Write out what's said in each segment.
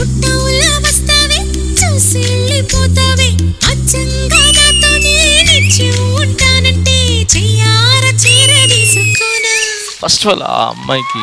చుట్టవులా వస్తావే చూసి వెళ్ళిపోతావే అచ్చంగా నాతో నేనిచ్చి ఉంటానంటే చెయ్యార చీర తీసుకోనా ఫస్ట్ ఆఫ్ ఆల్ ఆ అమ్మాయికి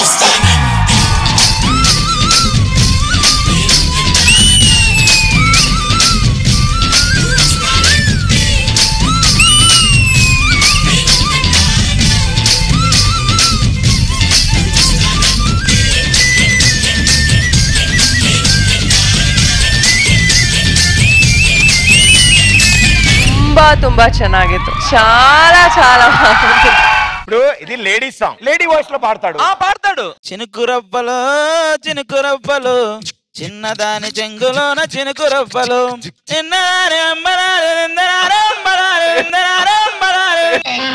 ತುಂಬಾ ತುಂಬಾ ಚೆನ್ನಾಗಿತ್ತು చాలా చాలా బాగుంది ఇప్పుడు ఇది లేడీ సాంగ్ లేడీ వాయిస్ లో పాడతాడు ఆ పాడతాడు చినుకు రవ్వలు చినుకు రవ్వలు చిన్నదాని చెంగులోన చినుకు రవ్వలు చిన్నదాని అంబరాలు, నిందరాలు, అంబరాలు, నిందరాలు, అంబరాలు.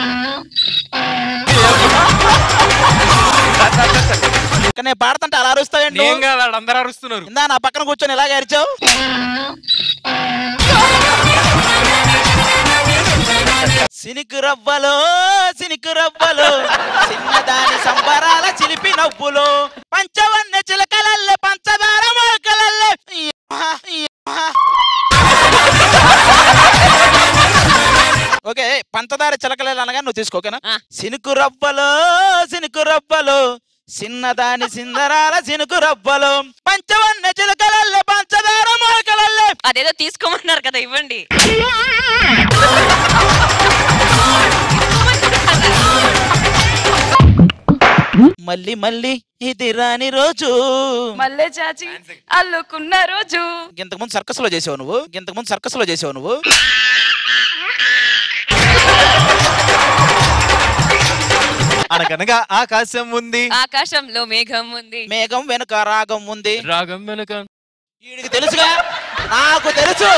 ఇక నేను పాడుతుంటే అలా అరుస్తావేంటి ఏం కాదు ఆడ అందరూ అరుస్తున్నారు ఇందా నా పక్కన కూర్చొని ఇలాగ అరిచావు సినికి రవ్వలు సినికి రవ్వలు చిన్నదాని సంబరాల చిలిపి నవ్వులు పంచవన్న చిలకలల్లే పంచదార మొలకలల్లే ఓకే పంచదార చిలకలే అనగా నువ్వు తీసుకో ఓకేనా సినుకు రవ్వలు సినుకు రవ్వలు చిన్నదాని సిందరాల సినుకు రవ్వలు పంచవన్న చిలకలల్లే పంచదార మొలకలల్లే అదేదో తీసుకోమన్నారు కదా ఇవ్వండి మళ్ళీ మళ్ళీ ఇది రాని రోజు మల్లె చాచి అల్లుకున్న రోజు ఇంతకు ముందు సర్కస్ లో చేసావు నువ్వు ఇంతకు ముందు సర్కస్ లో చేసావు నువ్వు అనగనగా ఆకాశం ఉంది ఆకాశంలో మేఘం ఉంది మేఘం వెనుక రాగం ఉంది రాగం వెనుక వీడికి తెలుసుగా నాకు తెలుసు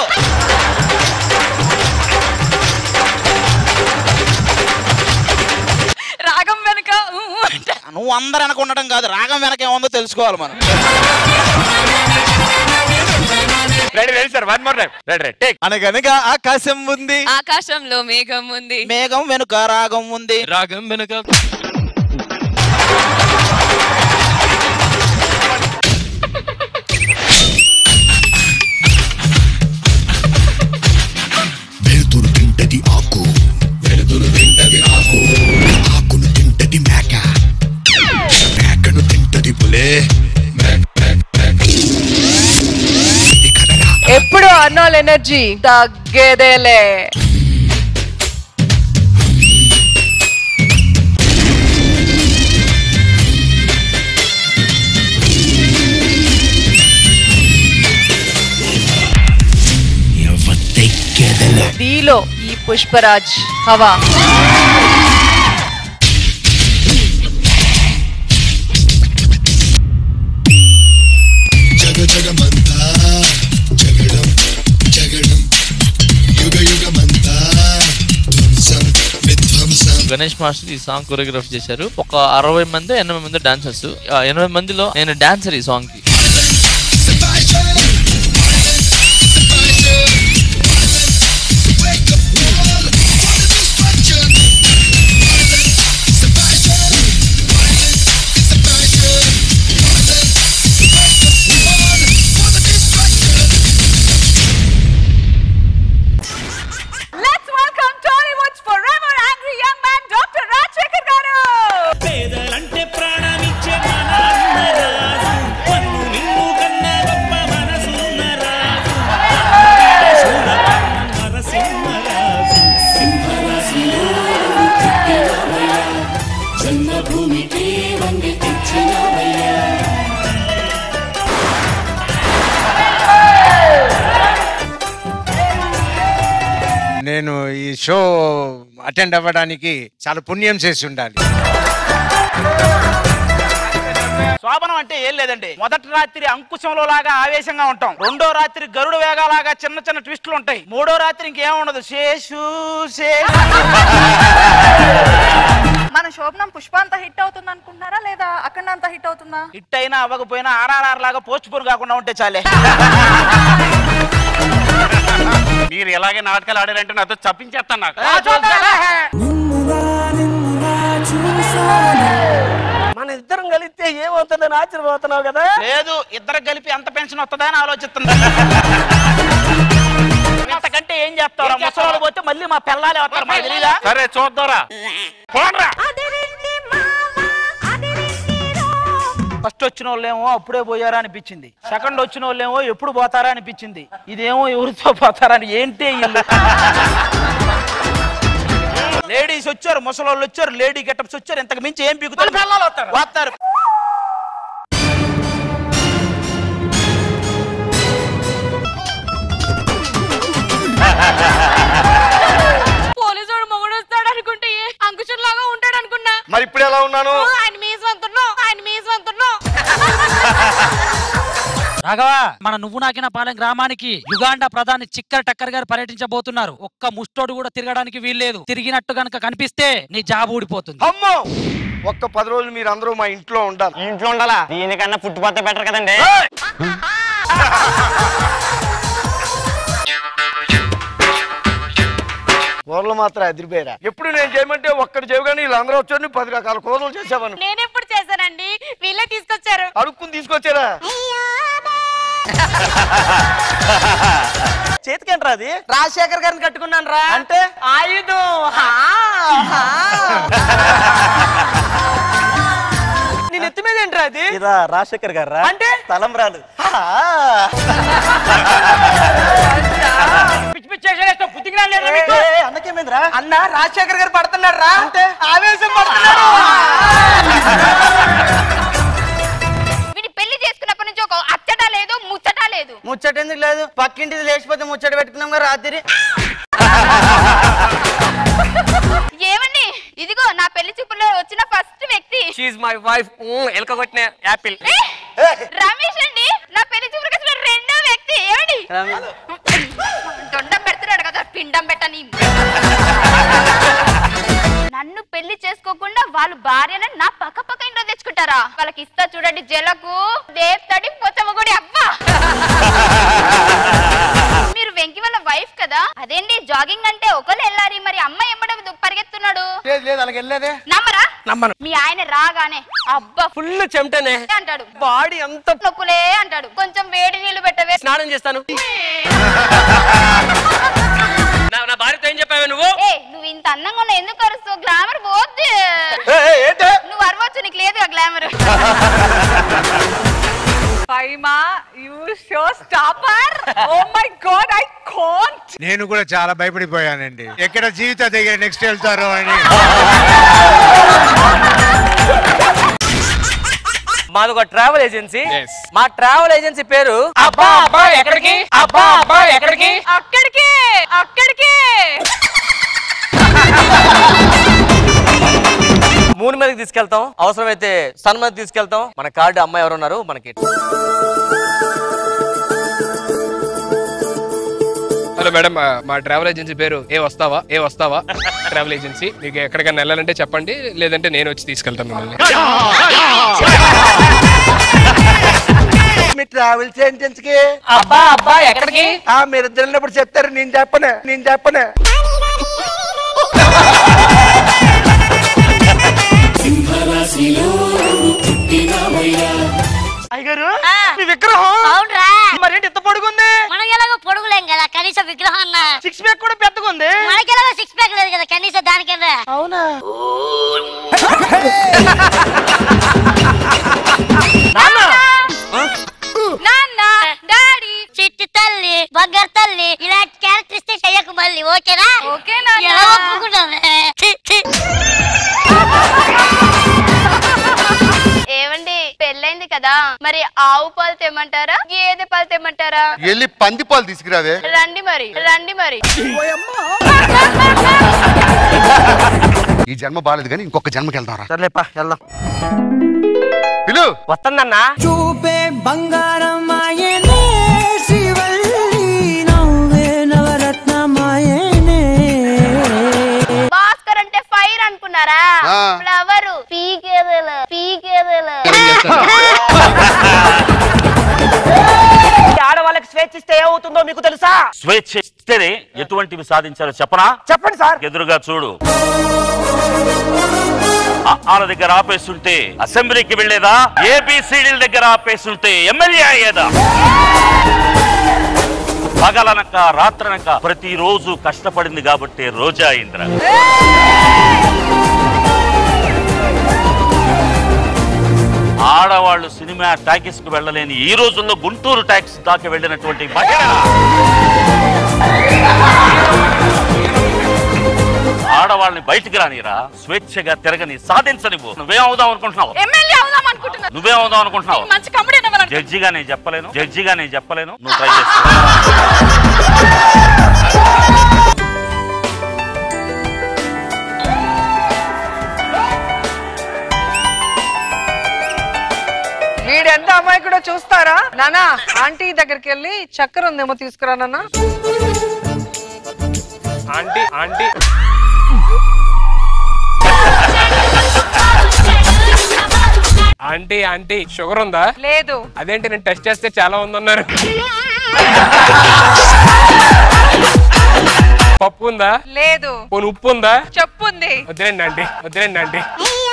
రాగం వెనక ఊ అంట. నువ్వు అందరు అనుకుండటం కాదు రాగం వెనక ఏముందో తెలుసుకోవాలి మనం ready ready sir one more time ready ready take అనగనగా ఆకాశం ఉంది ఆకాశంలో మేఘం ఉంది మేఘం వెనుక రాగం ఉంది రాగం వెనుక వెలుతురు తింటది ఆకు వెలుతురు తింటది ఆకు ఆకును తింటది మేక మేకను తింటది పులే మేక, మేక, మేక. ఇది కదరా ఎప్పుడు అన్నోల్ ఎనర్జీ తగ్గేదేలే ఎవతెక్కెదల దీలో ఈ పుష్పరాజ్ హవా జగ జగమంతా జగడం జగడం యుగ యుగమంతా ధ్వంసం విధ్వంసం గణేష్ మాస్టర్ ఈ సాంగ్ కొరియోగ్రాఫ్ చేశారు ఒక అరవై మంది ఎనభై మంది డాన్సర్స్ ఎనభై మందిలో నేను డాన్సర్ ఈ సాంగ్ కి let's welcome Tollywood's forever angry young man doctor Rajasekhar గారు పేదలంటే ప్రాణమిచ్చే మన అన్నరాజు పన్ను నిన్ను కన్న గొప్ప మనసున్న రాజు శూరకర్ణ నరసింహరాజు సింహరాశిలో చిక్కినవయ్యా జన్మభూమికి వంగి తెచ్చినవయ్యా నేను ఈ షో అటెండ్ అవ్వడానికి చాలా పుణ్యం చేసి ఉండాలి శోభనం అంటే ఏం లేదండి మొదటి రాత్రి అంకుశంలో లాగా ఆవేశంగా ఉంటాం రెండో రాత్రి గరుడు వేగాలాగా చిన్న చిన్న ట్విస్టులు ఉంటాయి మూడో రాత్రి ఇంకేం ఉండదు శేషు శేషు మన శోభనం పుష్ప అంత హిట్ అవుతుంది అనుకుంటున్నారా లేదా అఖండ అంత హిట్ అవుతుందా హిట్ అయినా అవ్వకపోయినా ఆర్ఆర్ఆర్ లాగా పోస్ట్ పోరు కాకుండా ఉంటే చాలే మీరు ఎలాగే నాటకాలు ఆడారంటే నాతో చప్పించేస్తాను నాకు నిన్నుగా నిన్నుగా చూసాను మన ఇద్దరం కలిస్తే ఏమవుతుందని ఆశ్చర్యపోతున్నావు కదా లేదు ఇద్దరు కలిపి ఎంత పెన్షన్ వస్తుందా అని ఆలోచిస్తుంది అంతకంటే ఏం చేస్తారా ముసలి పోతే మళ్ళీ మా పిల్లలే వస్తారు మాకు తెలీదా సరే చూద్దారా పోన్రా ఫస్ట్ వచ్చిన వాళ్ళేమో అప్పుడే పోయారా అనిపించింది సెకండ్ వచ్చిన వాళ్ళేమో ఎప్పుడు పోతారా అనిపించింది ఇదేమో ఎవరితో పోతారా అని ఏంటి వీళ్ళు లేడీస్ వచ్చారు ముసలోళ్ళు వచ్చారు లేడీ గెటప్స్ వచ్చారు ఇంతకు మించి ఏం పీకుతారు పిల్లలు వస్తారు వస్తారు పోలీసు మొగుడు వస్తాడు అనుకుంటే అంకుశం లాగా ఉంటాడు అనుకున్నా మరి ఇప్పుడు ఎలా ఉన్నాను ఆయన మీస్ వంతున్నావు ఆయన మీస్ వంతున్నావు రాఘవ మన నువ్వు నాకిన పాలెం గ్రామానికి యుగాండా ప్రధాని చిక్కర్ టక్కర్ గారు పర్యటించబోతున్నారు ఒక్క ముష్టోడు కూడా తిరగడానికి వీల్లేదు తిరిగినట్టు గనక కనిపిస్తే నీ జాబ్ ఊడిపోతుంది అమ్మో ఒక్క పది రోజులు మీరు అందరూ మా ఇంట్లో ఉండాలి ఇంట్లో ఉండాలా దీనికన్నా పుట్టుపోతే బెటర్ కదండి కూరలు మాత్రం అదిరిపోయారా ఎప్పుడు నేను చేయమంటే ఒక్కటి చేయగానే వీళ్ళందరూ వచ్చి పది రకాల కూరలు చేసేవాను నేను ఎప్పుడు చేశానండి వీళ్ళే తీసుకొచ్చారు అడుక్కుని తీసుకొచ్చారా చేతికేంట్రా అది రాజశేఖర్ గారిని కట్టుకున్నాను రా అంటే ఆయుధం నేను ఎత్తి మీద ఏంట్రా అది ఇదా రాజశేఖర్ గారు అంటే తలంబ్రాలు పిచ్చి పిచ్చి చేసేస్తావు, బుద్ధికి రాలేదా మీకు? అన్నకేమైందిరా అన్న రాజశేఖర్ గారు పడుతున్నాడు రా అంటే ఆవేశం పడుతున్నాడు వీడి పెళ్లి చేసుకున్నప్పటి నుంచి ఒక అచ్చట లేదు ముచ్చట లేదు ముచ్చట ఎందుకు లేదు పక్కింటిది లేచిపోతే ముచ్చట పెట్టుకున్నాం కదా రాత్రి ఏమండి ఇదిగో నా పెళ్లి చూపుల్లో వచ్చిన ఫస్ట్ వ్యక్తి షీఈ్ మై వైఫ్ ఎలక కొట్టిన యాపిల్ ఏ, రమేష్ అండి నా పెళ్లి చూపులకు వచ్చిన రెండో వ్యక్తి ఏమండి దొండం పెడుతున్నాడు కదా పిండం పెట్టని నన్ను పెళ్లి చేసుకోకుండా వాళ్ళు భార్యను నా పక్క పక్క ఇంట్లో తెచ్చుకుంటారా వాళ్ళకి ఇస్తా చూడండి జలకు దేవతడి పొచ్చమగుడి అబ్బా మీరు వెంకి వాళ్ళ వైఫ్ కదా అదేంటి జాగింగ్ అంటే ఒకరు వెళ్ళాలి మరి అమ్మాయి ఎమ్మడ పరిగెత్తున్నాడు లేదు లేదు అలాగ వెళ్ళలేదే నమ్మరా నమ్మను మీ ఆయన రాగానే అబ్బా ఫుల్ చెమటనే అంటాడు బాడీ అంత నొప్పులే అంటాడు కొంచెం వేడి నీళ్లు పెట్టవే స్నానం చేస్తాను నా- నా భార్యతో ఏం చెప్పావే నువ్వు ఏ నువ్వు ఇంత అందంగా ఉన్నా ఎందుకు అరుస్తావు గ్లామర్ పోద్ది ఏంటే నువ్వు అరవచ్చు నీకు లేదు glamour Faima, you show stopper. Oh my god, I can't. నేను కూడా చాలా భయపడిపోయానండి ఎక్కడ జీవిత దగ్గర నెక్స్ట్ వెళ్తారో అని మాది ఒక ట్రావెల్ ఏజెన్సీ మా ట్రావెల్ ఏజెన్సీ పేరు అబ్బా అబ్బా ఎక్కడికి అబ్బా అబ్బా ఎక్కడికి అక్కడికి అక్కడికి మూడు మీదకి తీసుకెళ్తాం అవసరమైతే సన్ మీద తీసుకెళ్తాం మన కార్డు అమ్మాయి ఎవరు ఉన్నారు మనకి హలో మేడం మా- మా ట్రావెల్ ఏజెన్సీ పేరు ఏ వస్తావా ఏ వస్తావా ట్రావెల్ ఏజెన్సీ మీకు ఎక్కడికైనా వెళ్ళాలంటే చెప్పండి లేదంటే నేను వచ్చి తీసుకెళ్తాను మిమ్మల్ని మీ ట్రావెల్స్ ఏజెన్సీకి అబ్బా అబ్బా ఎక్కడికి ఆ మీరు ఇద్దరు ఉన్నప్పుడు చెప్తారు నేను చెప్పనే నేను చెప్పనే సింహరాశిలో పుట్టినవయ్యా అయ్యగారు మీ విగ్రహం అవునరా మరేంటి ఇంత పొడుగుంది మనం ఎలాగో పొడుగులేం కదా కనీసం విగ్రహం అన్న సిక్స్ ప్యాక్ కూడా పెద్దగా ఉంది మనకి ఎలాగో సిక్స్ ప్యాక్ లేదు కదా కనీసం దానికన్నా అవునా నాన్న డాడీ చిట్టి తల్లి బంగారు తల్లి ఇలాంటి క్యారెక్టరిస్టిక్స్ అయ్యకు మళ్ళీ ఓకేనా ఓకేనా ఎలా ఒప్పుకుంటావే ఛీ, ఛీ. ఏమండి పెళ్ళైంది కదా మరి ఆవు పాలు తెమ్మంటారా గేదె పాలు తెమ్మంటారా వెళ్ళి పంది పాలు తీసుకురావే రండి మరి రండి మరి ఈ జన్మ బాలేదు కానీ ఇంకొక జన్మకి వెళ్దాం రా సర్లేపా వెళ్దాం పిలు వస్తుందన్నా చూపే బంగారం ఆయనే శివల్లి నవ్వే నవరత్నమాయనే భాస్కర్ అంటే ఫైర్ అనుకున్నారా ఆ. ఫ్లవర్ పీకేదల పీకేదల ఆడవాళ్ళకి స్వేచ్ఛ ఇస్తే ఏమవుతుందో మీకు తెలుసా స్వేచ్ఛ ఇస్తేనే ఎటువంటివి సాధించాలో చెప్పనా చెప్పండి సార్ ఎదురుగా చూడు వాళ్ళ దగ్గర ఆపేస్తుంటే అసెంబ్లీకి వెళ్ళేదా ఏబిసిడీల దగ్గర ఆపేస్తుంటే ఎమ్మెల్యే అయ్యేదా పగలనక రాత్రనక ప్రతిరోజు కష్టపడింది కాబట్టి రోజా ఇంద్ర ఆడవాళ్ళు సినిమా టాకీస్ కు వెళ్ళలేని ఈ రోజుల్లో గుంటూరు టాక్స్ దాకా వెళ్ళినటువంటి మహిళ ఆడవాళ్ళని బయటికి రానిరా స్వేచ్ఛగా తిరగని సాధించనివ్వు నువ్వేం అవుదాం అనుకుంటున్నావు ఎమ్మెల్యే అవుదాం అనుకుంటున్నా నువ్వేం అవుదాం అనుకుంటున్నావు మంచి కమిటీ జడ్జిగా నేను చెప్పలేను జడ్జిగా నేను చెప్పలేను నువ్వు ట్రై చేస్తా వీడు ఎంత అమాయకుడో చూస్తారా నానా ఆంటీ దగ్గరికి వెళ్ళి చక్కెర ఉందేమో తీసుకురా నాన్న aunty aunty aunty aunty sugar ఉందా లేదు అదేంటి నేను టెస్ట్ చేస్తే చాలా ఉందన్నారు పప్పు ఉందా లేదు పోనీ ఉప్పు ఉందా చెప్పుంది వదిలేండి ఆంటీ వదిలేండి ఆంటీ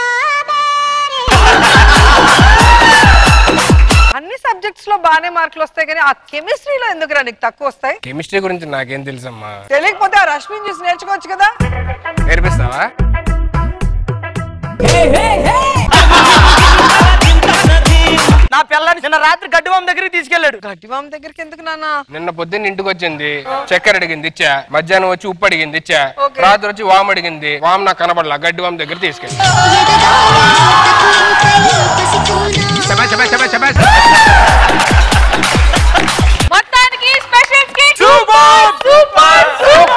అన్ని సబ్జెక్ట్స్ లో బాగానే మార్కులు వస్తాయి కానీ ఆ కెమిస్ట్రీలో ఎందుకురా నీకు తక్కువ వస్తాయి కెమిస్ట్రీ గురించి నాకేం తెలుసమ్మా తెలియకపోతే ఆ రష్మిని చూసి నేర్చుకోవచ్చు కదా నేర్పిస్తావా నా పిల్లని నిన్న రాత్రి గడ్డివాం దగ్గరికి తీసుకెళ్ళాడు గడ్డివాం దగ్గరికి ఎందుకు నాన్న నిన్న పొద్దున్న ఇంటికి వచ్చింది చక్కెర అడిగింది ఇచ్చా మధ్యాహ్నం వచ్చి ఉప్పు అడిగింది ఇచ్చా ఓకే. రాత్రి వచ్చి వామ్ అడిగింది వామ్ నాకు కనబడలా గడ్డి వామ్ దగ్గర తీసుకెళ్ళి మొత్తానికి స్పెషల్ స్కిట్ సూపర్ సూపర్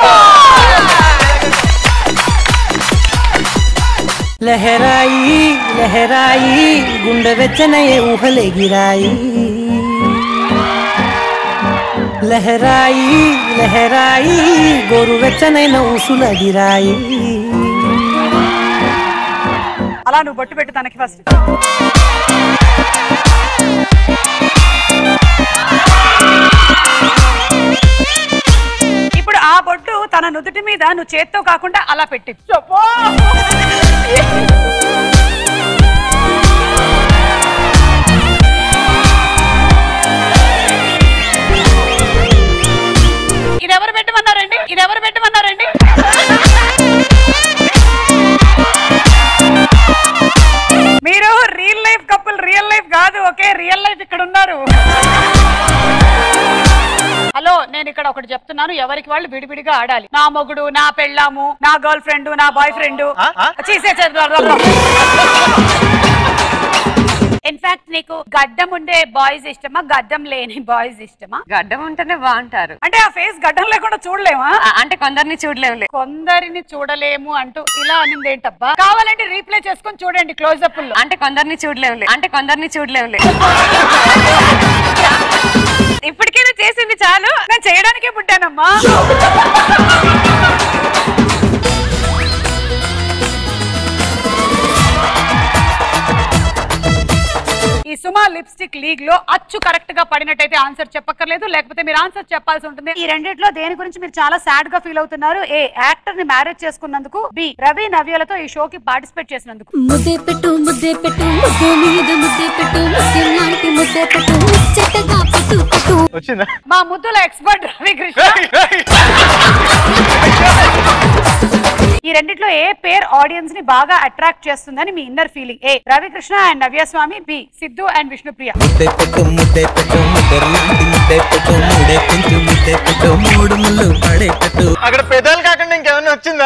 లహరాయి లహరాయి గుండె వెచ్చనయే ఊహలే గిరాయి లహరాయి లహరాయి గోరు వెచ్చనైన ఊసుల గిరాయి అలా నువ్వు బొట్టు పెట్టు తనకి ఫస్ట్ ఇప్పుడు ఆ బొట్టు తన నుదుటి మీద నువ్వు చేత్తో కాకుండా అలా పెట్టి ఇది ఎవరు పెట్టమన్నారండి ఇది ఎవరు పెట్టమన్నారండి మీరు real life couple real life కాదు ఓకే రియల్ లైఫ్ ఇక్కడ ఉన్నారు హలో నేను ఇక్కడ ఒకటి చెప్తున్నాను ఎవరికి వాళ్ళు విడివిడిగా ఆడాలి నా మొగుడు నా పెళ్ళాము నా గర్ల్ ఫ్రెండ్ నా బాయ్ ఫ్రెండ్ ఇన్ఫాక్ట్ నీకు గడ్డం ఉండే బాయ్స్ ఇష్టమా గడ్డం లేని బాయ్స్ ఇష్టమా గడ్డం ఉంటేనే బాగుంటారు అంటే ఆ ఫేస్ గడ్డం లేకుండా చూడలేమా అంటే కొందరిని చూడలేవులే కొందరిని చూడలేము అంటూ ఇలా అనింది ఏంటబ్బా కావాలంటే రీప్లే చేసుకొని చూడండి క్లోజ్అప్ లో అంటే కొందరిని చూడలేవులే అంటే కొందరిని చూడలేవులే ఇప్పటికైనా చేసింది చాలు నేను చేయడానికే పుట్టానమ్మా ఈ సుమా లిప్స్టిక్ లీగ్ లో అచ్చు కరెక్ట్ గా పడినట్టయితే ఆన్సర్ చెప్పక్కర్లేదు లేకపోతే మీరు ఆన్సర్ చెప్పాల్సి ఉంటుంది ఈ రెండిట్లో దేని గురించి మీరు చాలా సాడ్ గా ఫీల్ అవుతున్నారు ఏ యాక్టర్ ని మ్యారేజ్ చేసుకున్నందుకు బి రవి నవ్యలతో ఈ షోకి పార్టిసిపేట్ చేసినందుకు ముద్దే పెట్టు ముద్దే పెట్టు ముద్దు మీద ముద్దే పెట్టు ముస్లిం లాంటి ముద్దే పెట్టు ముచ్చటగా పెట్టు పెట్టు వచ్చిందా మా ముద్దుల ఎక్స్పర్ట్ రవి కృష్ణ ఈ రెండిట్లో ఏ పేర్ ఆడియన్స్ ని బాగా అట్రాక్ట్ చేస్తుందని మీ inner feeling A Ravi Krishna and Navya Swamy B Siddhu and Vishnupriya ముద్దే పెట్టు ముద్దే పెట్టు ముద్దరు లాంటి ముద్దే పెట్టు మూడే పెంచు ముద్దే పెట్టు మూడు ముళ్ళు పడే పెట్టు అక్కడ పెదాలు కాకుండా ఇంకేమన్నా వచ్చిందా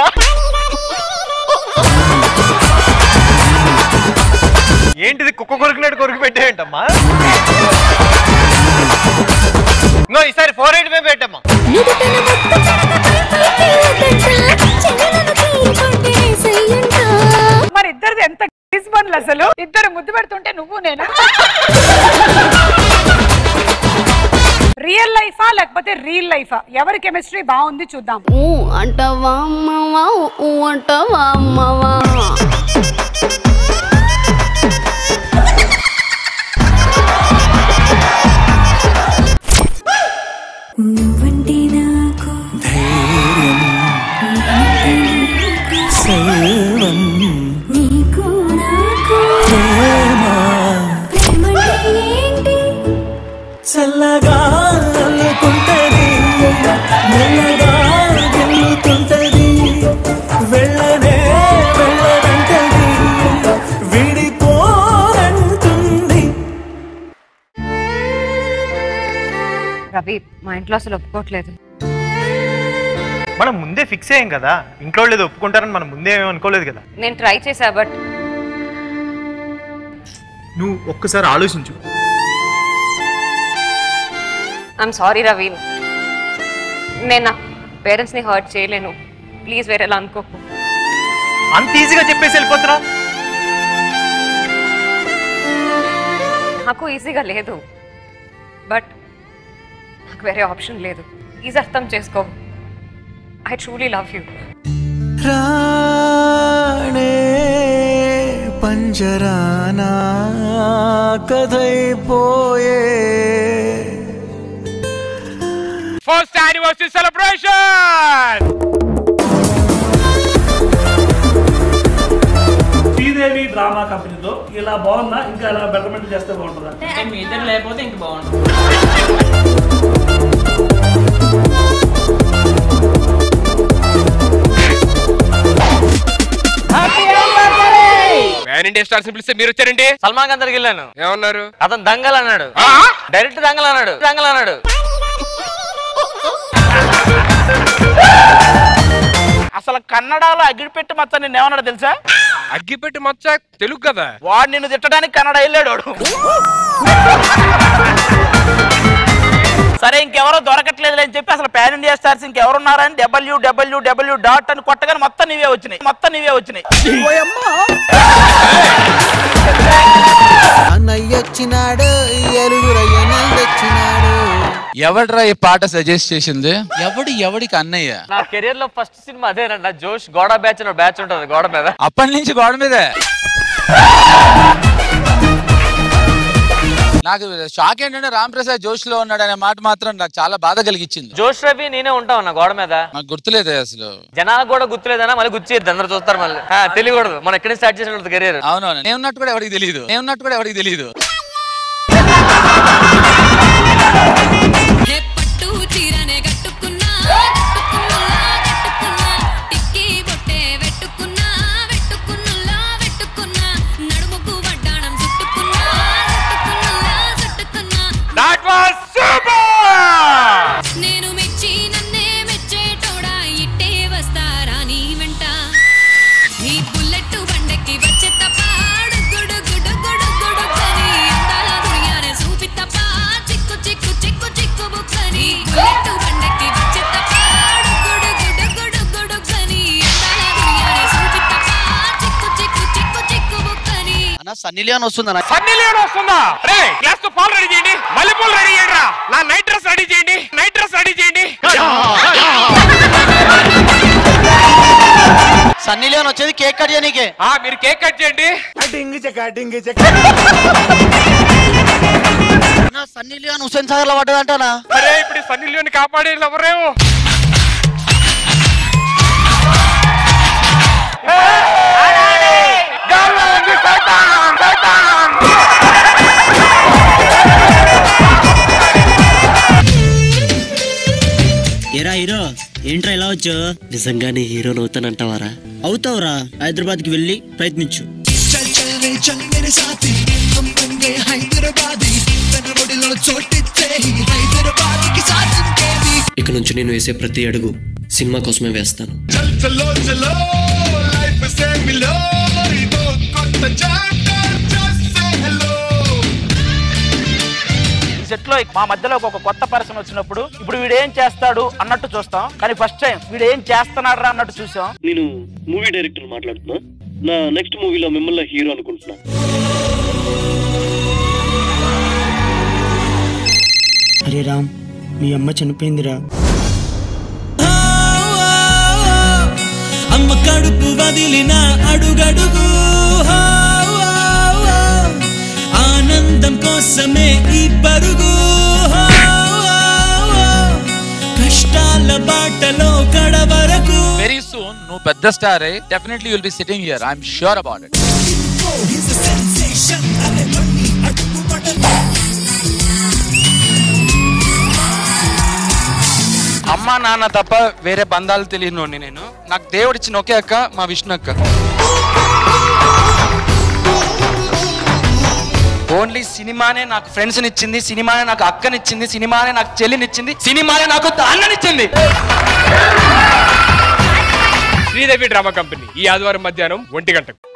ఏంటిది కుక్క కొరికినట్టు కొరికి పెట్టేయంటమ్మా నో ఈసారి ఫోర్ ఎయిట్ మేము పెట్టమ్మా మరి ఇద్దరిది ఎంత గిస్ బండ్లు అసలు ఇద్దరు ముద్దు పెడుతుంటే నువ్వు నేను రియల్ లైఫా లేకపోతే రియల్ లైఫా ఎవరి కెమిస్ట్రీ బాగుంది చూద్దాం ఊ అంటావా అమ్మవా ఊ అంటావా అమ్మవా నువ్వంటే నాకు ధైర్యం సర్వం నీకు చల్లగా అల్లుకుంటది మెల్లగా గెల్లుతుంటది వెళ్ళనే వెళ్ళదంటది విడిపోరంటుంది రవి మా ఇంట్లో అసలు ఒప్పుకోవట్లేదు మనం ముందే ఫిక్స్ అయ్యాం కదా ఇంట్లో లేదు ఒప్పుకుంటారని మనం ముందే ఏమీ అనుకోలేదు కదా నేను ట్రై చేశా బట్ నువ్వు ఒక్కసారి ఆలోచించు ఐఎమ్ సారీ రవి నేను నా పేరెంట్స్ని హర్ట్ చేయలేను ప్లీజ్ వేరేలా అనుకోకు అంత ఈజీగా చెప్పేసి వెళ్ళిపోతున్నావు నాకు ఈజీగా లేదు బట్ నాకు వేరే ఆప్షన్ లేదు ప్లీజ్ అర్థం చేసుకో ఐ ట్రూలీ లవ్ యూ రాణే పంజరానా కథైపోయే first anniversary celebration Sridevi drama కంపెనీలో ఇలా బాగుందా ఇంకా ఇలా బెటర్మెంట్ చేస్తే బాగుంటుందా మీ ఇద్దరు లేకపోతే ఇంక బాగుంటుంది ప్యాన్ ఇండియా స్టార్స్ పిలిస్తే మీరు వచ్చారండి సల్మాన్ ఖాన్ దగ్గరికి వెళ్ళాను ఏమన్నారు అతను దంగల్ అన్నాడు డైరెక్ట్ దంగల్ అన్నాడు దంగల్ అన్నాడు అసలు కన్నడలో అగ్గిపెట్టి మచ్చ నిన్ను ఏమన్నాడు తెలుసా అగ్గిపెట్టి మచ్చ తెలుగు కదా వాడు నిన్ను తిట్టడానికి కన్నడ వెళ్ళాడు వాడు. సరే ఇంకెవరో దొరకట్లేదు అని చెప్పి అసలు పాన్ ఇండియా స్టార్స్ ఇంకెవరున్నారని డబ్ల్యూ డబ్ల్యూ డబ్ల్యూ డాట్ అని కొట్టగానే మొత్తం నీవే వచ్చినాయి మొత్తం నీవే వచ్చినాయి అన్నయ్య వచ్చినాడు ఎరుగురయ్య తెచ్చినాడు ఎవడ్రా ఈ పాట సజెస్ట్ చేసింది ఎవడు ఎవడికి అన్నయ్య నా కెరియర్ లో ఫస్ట్ సినిమా అదేనండి జోష్ గోడ బ్యాచ్ అని బ్యాచ్ ఉంటుంది గోడ మీద అప్పటి నుంచి గోడ మీదే నాకు షాక్ ఏంటంటే రామ్ ప్రసాద్ జోష్ లో ఉన్నాడు అనే మాట మాత్రం నాకు చాలా బాధ కలిగించింది జోష్ రవి నేనే ఉంటావు నా గోడ మీద నాకు గుర్తులేదే అసలు జనాలకు కూడా గుర్తులేదన్నా మళ్ళీ గుర్చేద్ది అందరూ చూస్తారు మళ్ళీ ఆ, తెలియకూడదు మనం ఎక్కడి స్టార్ట్ చేసిన కెరియర్ అవునవును నేను ఉన్నట్టు కూడా ఎవరికి తెలియదు నేను ఉన్నట్టు కూడా ఎవరికి తెలియదు పట్టు చీరనే కట్టుకున్నా కట్టుకున్నా కట్టుకున్నా టిక్కీ బొట్టే వెట్టుకున్నా వెట్టుకున్నులా వెట్టుకున్నా నడుముకు వడ్డాణం చుట్టుకున్నా చుట్టుకున్నులా చుట్టుకున్నా That was super! నేను మెచ్చి నన్నే మెచ్చేటోడా ఇట్టే వస్తారా నీ వెంట నీ బుల్లెట్ బండకి వచ్చే తప్ప గుడు గుడు గుడు గుడు కని అందాల దునియానే చూపి తప్ప చిక్కు చిక్కు చిక్కు చిక్కు బుక్కని బుల్లెట్ బండకి వచ్చే తప్ప గుడు గుడు గుడు గుడు కని అందాల దునియానే చూపి తప్ప చిక్కు చిక్కు చిక్కు చిక్కు బుక్కని అన్న సన్నీ లియోన్ వస్తుందన్న సన్నీ లియోన్ వస్తుందా రే గ్లాస్ తో పాలు రెడీ చేయండి మల్లెపూలు రెడీ చేయండి నా నైట్ డ్రెస్ రెడీ చేయండి నైట్ డ్రెస్ రెడీ చేయండి సన్నీ లియోన్ వచ్చేది కేక్ కట్ చేయనీకే ఆ మీరు కేక్ కట్ చేయండి డింగ్ చెక్క డింగ్ చెక్క సన్నీ లియోన్ హుసేన్ సాగర్ లో పడ్డదంటానా అరే ఇప్పుడు ఈ సన్నీ లియోన్ కాపాడేది ఎవరేమో ఏరా హీరో ఏంట్రా ఇలా వచ్చావు నిజంగానే హీరోని అవుతానంటావారా అవుతావురా హైదరాబాద్ కి వెళ్ళి ప్రయత్నించు చల్ చల్ రే చల్ మేరే సాథీ हम बन गए हैदराबादी తన ఒడిలో చోటిచ్చే హైదరాబాద్ కి సాథం కేది ఇక నుంచి నేను వేసే ప్రతి అడుగు సినిమా కోసమే వేస్తాను చల్ చలో చలో లైఫ్ సే మిలో ఇదో కొత్త చాప్టర్ జస్ట్ సే హలో ఈ సెట్ లో మా మధ్యలో ఒక కొత్త పర్సన్ వచ్చినప్పుడు ఇప్పుడు వీడు ఏం చేస్తాడు అన్నట్టు చూస్తాం కానీ ఫస్ట్ టైం వీడు ఏం చేస్తున్నాడు రా అన్నట్టు చూసాం నేను మూవీ డైరెక్టర్ మాట్లాడుతున్నా నా నెక్స్ట్ మూవీలో మిమ్మల్ని హీరో అనుకుంటున్నా అరే రామ్ మీ అమ్మ చనిపోయిందిరా అమ్మ కడుపు వదిలిన అడుగడుగు హో, హో, హో. ఆనందం కోసమే ఈ పరుగు హో, హో, హో. కష్టాల బాటలో కడవరకు వెరీ సూన్ నువ్వు పెద్ద star definitely will be sitting here I'm sure about it అమ్మ నాన్న తప్ప వేరే బంధాలు తెలియనోడిని నేను నాకు దేవుడు ఇచ్చిన ఒకే అక్క మా విష్ణు అక్క ఓన్లీ సినిమానే నాకు ఫ్రెండ్స్ ఇచ్చింది సినిమానే నాకు అక్కనిచ్చింది సినిమానే నాకు చెల్లినిచ్చింది సినిమానే నాకు అన్ననిచ్చింది శ్రీదేవి డ్రామా కంపెనీ ఈ ఆదివారం మధ్యాహ్నం ఒంటి గంటకు